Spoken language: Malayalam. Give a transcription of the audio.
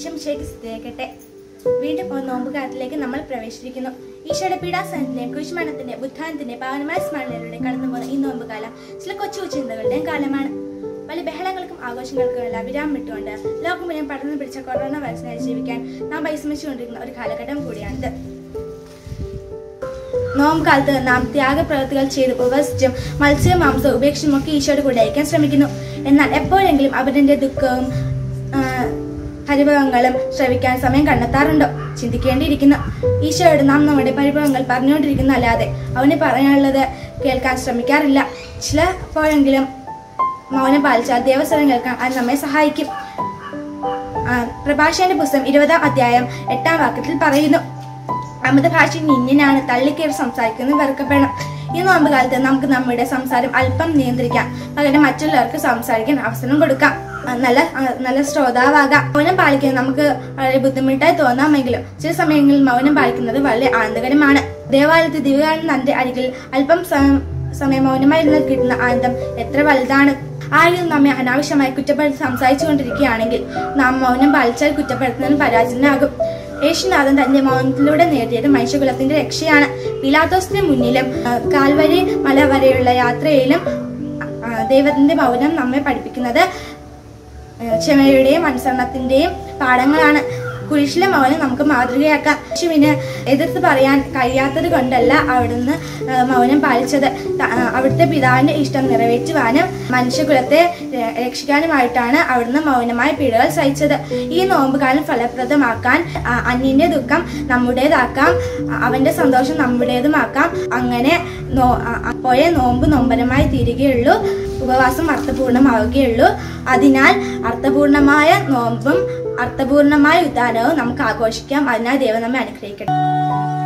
ഈശംശയ്ക്ക് സ്ഥിതിയാക്കട്ടെ വീണ്ടും ഒരു നോമ്പുകാലത്തിലേക്ക് നമ്മൾ പ്രവേശിച്ചിരിക്കുന്നു ഈശോയുടെ പീഡാസനത്തിന്റെയും കുരിശുമരണത്തിന്റെയും ബുദ്ധാനത്തിന്റെയും പാവനമായ സ്മരണയിലൂടെ കടന്നു പോകുന്ന ഈ നോമ്പുകാലം ചില കൊച്ചു ചിന്തകളുടെയും കാലമാണ് പല ബഹളങ്ങൾക്കും ആഘോഷങ്ങൾക്കും എല്ലാം വിരാമം വിട്ടുകൊണ്ട് ലോകം മുഴുവൻ പടർന്നു പിടിച്ച കൊറോണ വൈറസിനെ ജീവിക്കാൻ നാം പരിശ്രമിച്ചുകൊണ്ടിരിക്കുന്ന ഒരു കാലഘട്ടം കൂടിയാണിത് നോമ്പ് കാലത്ത് നാം ത്യാഗപ്രവൃത്തികൾ ചെയ്ത് ഉപവസിച്ചും മത്സ്യവും മാംസവും ഉപേക്ഷിച്ചും ഒക്കെ ഈശോയുടെ കൂടെ അയക്കാൻ ശ്രമിക്കുന്നു എന്നാൽ എപ്പോഴെങ്കിലും അവരുടെ ദുഃഖവും ആ, പരിഭവങ്ങളും ശ്രവിക്കാൻ സമയം കണ്ടെത്താറുണ്ടോ ചിന്തിക്കേണ്ടിയിരിക്കുന്നു ഈശോയോട് നാം നമ്മുടെ പരിഭവങ്ങൾ പറഞ്ഞുകൊണ്ടിരിക്കുന്ന അല്ലാതെ അവന് പറയാനുള്ളത് കേൾക്കാൻ ശ്രമിക്കാറില്ല ചിലപ്പോഴെങ്കിലും മൗനം പാലിച്ചാൽ ദേവസ്വരം കേൾക്കാൻ അത് നമ്മെ സഹായിക്കും ആ, പ്രഭാഷകന്റെ പുസ്തകം ഇരുപതാം അധ്യായം എട്ടാം വാക്യത്തിൽ പറയുന്നു അമിത ഭാഷ നിന്നിനാണ് തള്ളിക്കയറി സംസാരിക്കുന്നത് വെറുക്കപ്പെടണം ഈ നോമ്പ് കാലത്ത് നമുക്ക് നമ്മുടെ സംസാരം അല്പം നിയന്ത്രിക്കാം പകരം മറ്റുള്ളവർക്ക് സംസാരിക്കാൻ അവസരം കൊടുക്കാം ആ, നല്ല ആ, നല്ല ശ്രോതാവാകാം മൗനം പാലിക്കുന്നത് നമുക്ക് വളരെ ബുദ്ധിമുട്ടായി തോന്നാമെങ്കിലും ചില സമയങ്ങളിൽ മൗനം പാലിക്കുന്നത് വളരെ ആനന്ദകരമാണ് ദേവാലയത്തിൽ ദിവ്യാനന്ദന്റെ അരികിൽ അല്പം സമയം സമയം മൗനമായി ഇരുന്നാൽ കിട്ടുന്ന ആനന്ദം എത്ര വലുതാണ് ആരെങ്കിലും നമ്മെ അനാവശ്യമായി കുറ്റപ്പെടുത്തി സംസാരിച്ചു കൊണ്ടിരിക്കുകയാണെങ്കിൽ നാം മൗനം പാലിച്ചാൽ കുറ്റപ്പെടുത്തുന്നതിന് പരാജയനാകും യേശുനാഥൻ തന്റെ മൗനത്തിലൂടെ നേടിയത് മനുഷ്യകുലത്തിന്റെ രക്ഷയാണ് പിലാത്തോസിന് മുന്നിലും ആ, കാൽവരി മല വരെയുള്ള യാത്രയിലും ആ, ദൈവത്തിന്റെ മൗനം നമ്മെ പഠിപ്പിക്കുന്നത് ആ, ക്ഷമയുടെയും അനുസരണത്തിന്റെയും പാഠങ്ങളാണ് കുരിശിലെ മൗനം നമുക്ക് മാതൃകയാക്കാം യേശുവിന് എതിർത്ത് പറയാൻ കഴിയാത്തത് കൊണ്ടല്ല അവിടുന്ന് ആ, മൗനം പാലിച്ചത് ത- ആ, അവിടുത്തെ പിതാവിന്റെ ഇഷ്ടം നിറവേറ്റുവാനും മനുഷ്യകുലത്തെ ര- രക്ഷിക്കാനുമായിട്ടാണ് അവിടുന്ന് മൗനമായ പീഡകൾ സഹിച്ചത് ഈ നോമ്പുകാലം ഫലപ്രദമാക്കാൻ ആ, അന്യന്റെ ദുഃഖം നമ്മുടേതാക്കാം ആ, അവന്റെ സന്തോഷം നമ്മുടേതുമാക്കാം അങ്ങനെ നോ ആ, അപ്പോഴേ നോമ്പ് നൊമ്പരമായി തീരുകയുള്ളൂ ഉപവാസം അർത്ഥപൂർണമാവുകയുള്ളൂ അതിനാൽ അർത്ഥപൂർണമായ നോമ്പും അർത്ഥപൂർണമായ ഉദ്ധാനവും നമുക്ക് ആഘോഷിക്കാം അതിനാൽ ദൈവം നമ്മെ അനുഗ്രഹിക്കട്ടെ